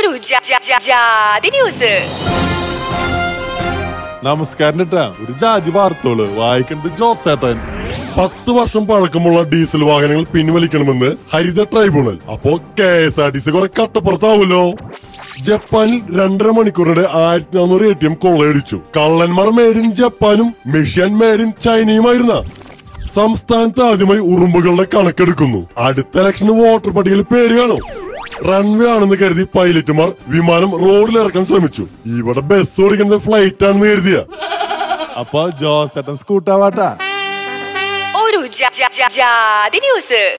ഒരു ജാ- ജാ- ജാ- ജാതി ന്യൂസ് നമസ്കാരം കേട്ടാ ഒരു ജാതി വാർത്തകള് വായിക്കുന്നത് ജോസേട്ടൻ പത്ത് വർഷം പഴക്കമുള്ള ഡീസൽ വാഹനങ്ങൾ പിൻവലിക്കണമെന്ന് ഹരിത ട്രൈബ്യൂണൽ അപ്പോ K S R T C കുറെ കട്ടപ്പുറത്താവൂലോ ജപ്പാനിൽ രണ്ടര മണിക്കൂറിടെ ആയിരത്തി നാനൂറ് എ ടി എം കൊള്ളയടിച്ചു കള്ളന്മാർ മേഡ് ഇൻ ജപ്പാനും മെഷ്യൻ മേഡ് ഇൻ ചൈനയുമായിരുന്ന സംസ്ഥാനത്ത് ആദ്യമായി ഉറുമ്പുകളുടെ കണക്കെടുക്കുന്നു അടുത്ത ഇലക്ഷന് വോട്ടർ പട്ടികയിൽ പേര് കാണും റൺവേ ആണെന്ന് കരുതി പൈലറ്റുമാർ വിമാനം റോഡിൽ ഇറക്കാൻ ശ്രമിച്ചു ഇവിടെ ബസ് ഓടിക്കുന്നത് ഫ്ലൈറ്റ് ആണെന്ന് കരുതിയ അപ്പൊ ജോസേട്ടൻ സ്കൂട്ടാവാട്ടാ ഒരു ജാ- ജാ- ജാ- ജാതി ന്യൂസ്